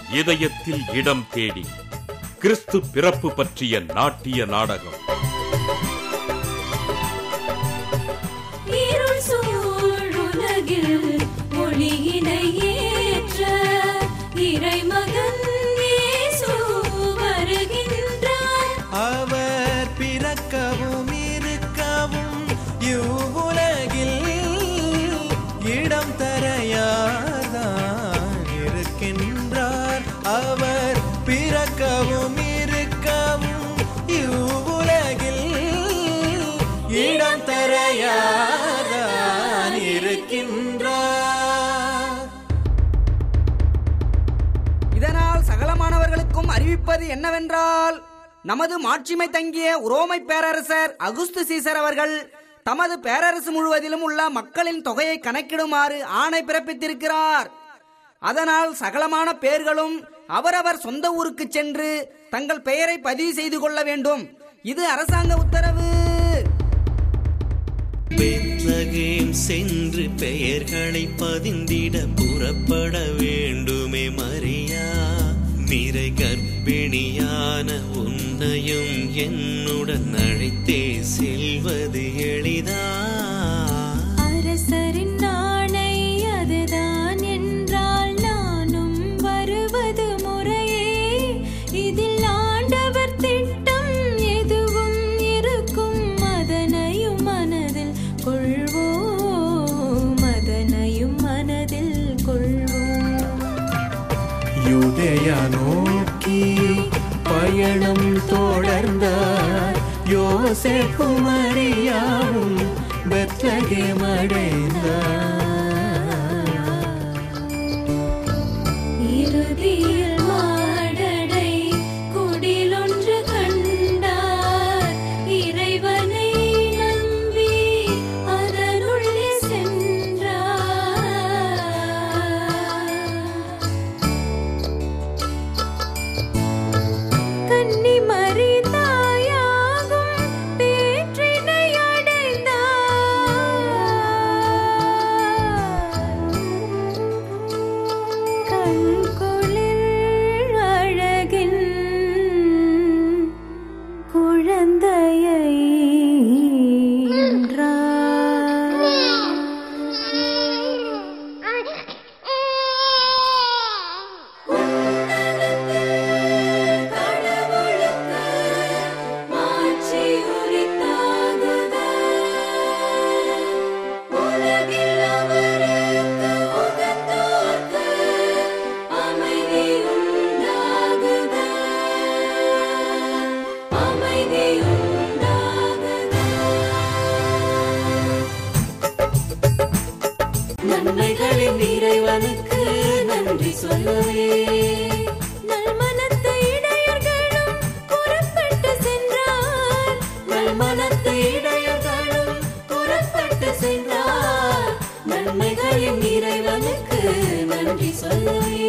இதயத்தில் இடம் தேடி கிறிஸ்து பிறப்பு பற்றிய நாட்டிய நாடகம் இருள் சூழ் உலகில் ஒளியினை ஏற்ற இறைமகன் இயேசு வருகின்றார் அவர் பிறக்கவும் இருக்கவும் இவ்வுலகில் இடம் தர யார்தான் இருக்கின்றார் அவர் பிறக்கவும் இருக்கவும் இவ்வுலகில் இடம் தர யார்தான் இருக்கின்றார் இதனால் சகலமானவர்களுக்கும் அறிவிப்பது என்னவென்றால் நமது மாட்சிமை தங்கிய உரோமை பேரரசர் அகுஸ்து சீசர் அவர்கள் தமது பேரரசு முழுவதிலும் உள்ள மக்களின் தொகையை கணக்கிடுமாறு ஆணை பிறப்பித்திருக்கிறார் அதனால் சகலமான பேர்களும் அவரவர் சொந்த ஊருக்கு சென்று தங்கள் பெயரை பதிவு செய்து கொள்ள வேண்டும் இது அரசாங்க உத்தரவு பெத்லகேம் சென்று பெயர்களை பதிந்திட புறப்பட வேண்டுமே மரியா நிறை கர்ப்பிணியான உன்னையும் என்னுடன் அழைத்தே செல்வது எளிதா அரசரின் ஆணை அதுதான் என்றால் நானும் வருவது முறையே இதில் ஆண்டவர் திட்டம் எதுவும் இருக்கும் அதனையும் மனதில் கொள்வோம் அதனையும் மனதில் கொள்வோம் யூதேயா நோக்கி பயணம் தொடர்ந்தார் யோசேப்பும் மரியாவும் பெத்லகேம் இறுதியில் மாடடை குடிலொன்று கண்டார் இறைவனை நம்பி அதனுள்ளே சென்றார் கன்னி மறிதாயாகும் பேற்றினை அடைந்தார் கண்குளிர் அழகின் குழந்தையை மாட்சி உரித்தாகுக உலகில் அவருக்கு உகந்தோர்க்கு அமைதி உண்டாகுக அமைதி உண்டாகுக நன்மைகளின் இறைவனுக்கு நன்றி சொல்லவே நல்மனத்து இடையர்களும் புறப்பட்டு சென்றார் நல்மனத்து இடையர்களும் புறப்பட்டு சென்றார் நன்மைகளின் இறைவனுக்கு நன்றி சொல்லவே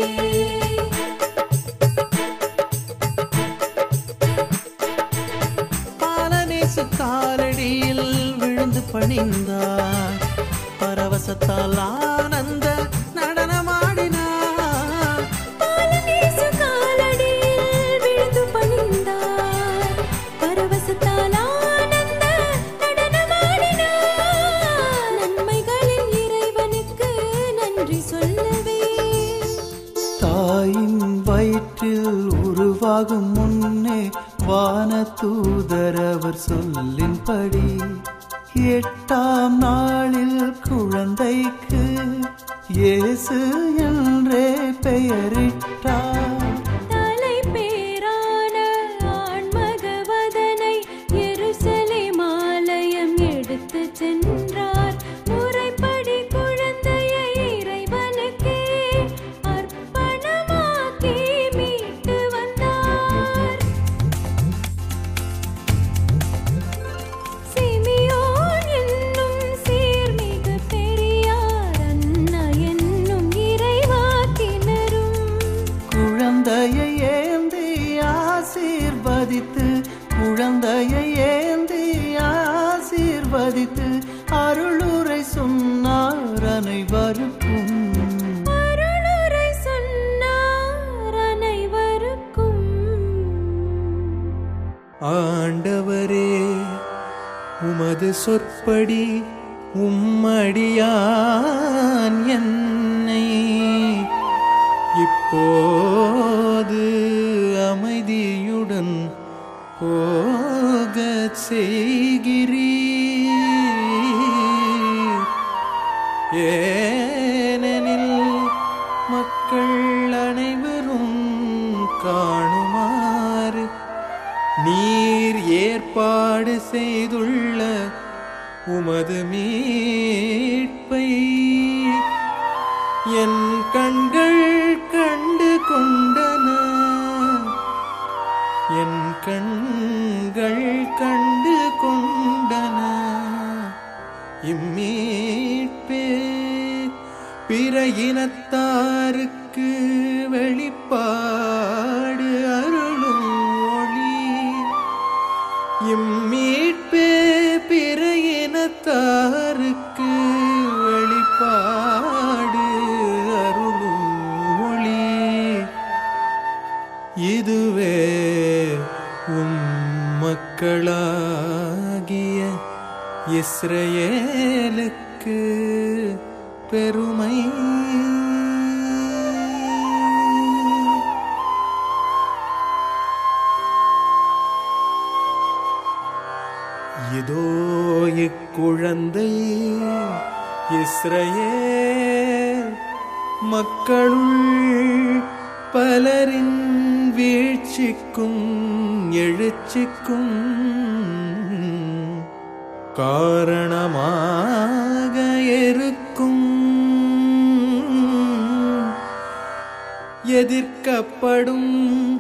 பாலநேசு காலடியில் விழுந்து பணிந்தார் பரவசத்தால் ஆனந்த நடனமாடினார் பாலநேசு காலடியில் விழுந்து பணிந்தார். பரவசத்தால் ஆனந்த நடனமாடினார். நன்மைகளின் இறைவனுக்கு நன்றி சொல்லவே தாயின் வயிற்றில் உருவாகும் முன்னே வான தூதரவர் சொல்லின்படி எட்டாம் நாளில் குழந்தைக்கு இயேசு என்றே பெயரிட்டார் தலை பேரான ஆண்மகவதனை எருசலேம் ஆலயம் எடுத்துச் சென்றார் முறைப்படி குழந்தையை இறைவனுக்கே அர்ப்பணமாக்கி மீட்டு வந்தார் சிமியோன் என்னும் சீர்மிகு பெரியார் அண்ணா என்னும் இறைவாக்கினரும் குழந்தை உமது சொற்படி உம்மடியான் என்னை இப்போது அமைதியுடன் போகச் செய்கிறீர் ஏனெனில் மக்கள் அனைவரும் காணுமாறு நீர் ஏற்பாடு செய்துள்ள உமது மீட்பை என் கண்கள் கண்டு கொண்டன என் கண்கள் கண்டு கொண்டன இம்மீட்பே பிற இனத்தாருக்கு வெளிப்பாடு அருளும் ஒளி இம்மீட்பே பிற இனத்தாருக்கு வெளிப்பாடு அருளும் ஒளி இதுவே உம் மக்களாகிய இஸ்ரவேலுக்கு பெருமை இதோ இக்குழந்தை இஸ்ரவேல் மக்களுள் பலரின் வீழ்ச்சிக்கும் எழுச்சிக்கும் காரணமாக இருக்கும் எதிர்க்கப்படும்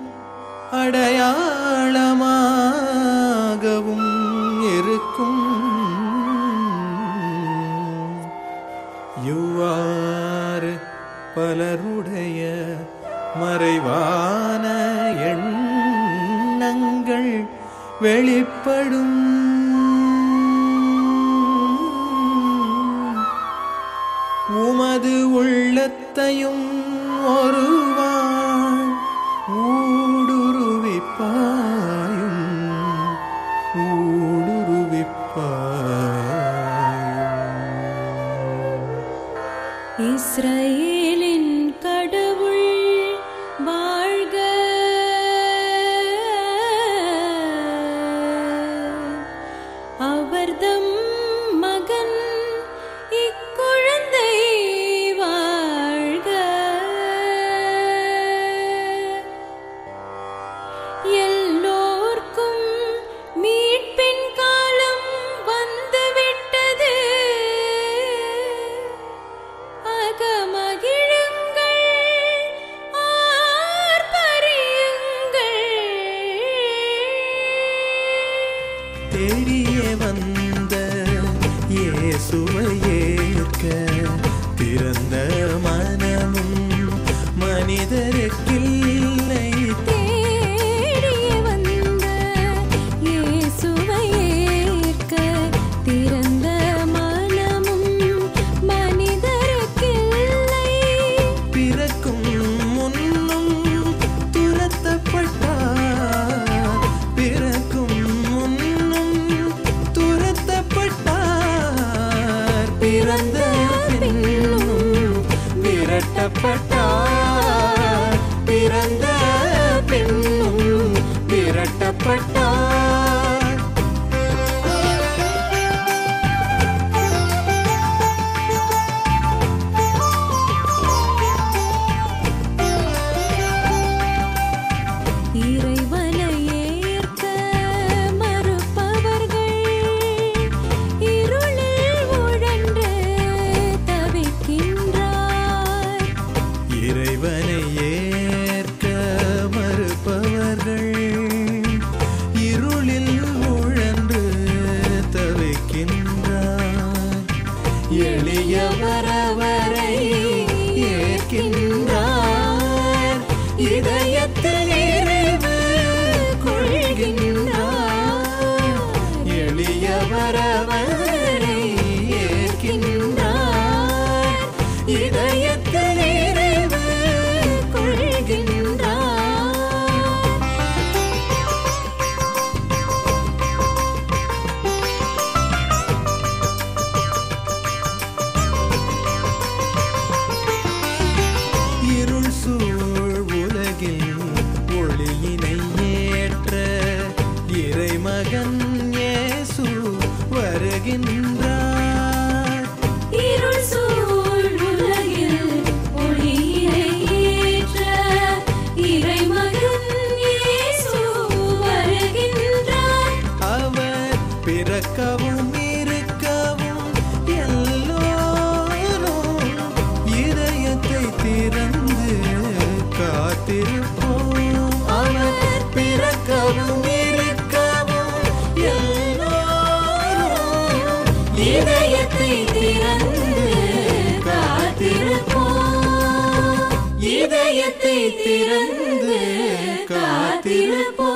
அடையாளமாகவும் இருக்கும் இவ்வாறு பலருடைய மறைவான எண்ணங்கள் வெளிப்படும் உமது உள்ளத்தையும் ஒருவாள் ஊடுருவிப்பாயும் ஊடுருவிப்பாயும் இஸ்ரவேலின் கடவுள் வாழ்க அவர்தம் மகன் இக்குழந்தை வாழ்க எல்லோர்க்கும் மீட்பின் காலம் வந்துவிட்டது அகமகிழுங்கள் ஆர்ப்பரியுங்கள் தெரிய வந்த இயேசுவை ஏற்க திறந்த மனமும் மனிதருக்கில்லை தேடிய வந்த இயேசுவை ஏற்க திறந்த மனமும் மனிதருக்கில்லை பிறக்கும் முன்னும் துரத்தப்பட்டார் பிறக்கும் முன்னும் துரத்தப்பட்டார் பிறந்த பின்னும் விரட்டப்பட்டார் பிறந்த பின்னும் விரட்டப்பட்டார் இறைவனை ஏற்க மறுப்பவர்கள் இருளில் உழன்று தவிக்கின்றார் இறைவனை ஏற்க மறுப்பவர்கள் இருளில் உழன்று தவிக்கின்றார் எளியவரவரை ஏற்கின்றார் இதயத்தில் நிறைவு கொள்கின்றார் எளியவரவரை ஏற்கின்றார் இதயத்தில் நிறைவு கொள்கின்றார் இதயத்தை திறந்து காத்திருப்போம்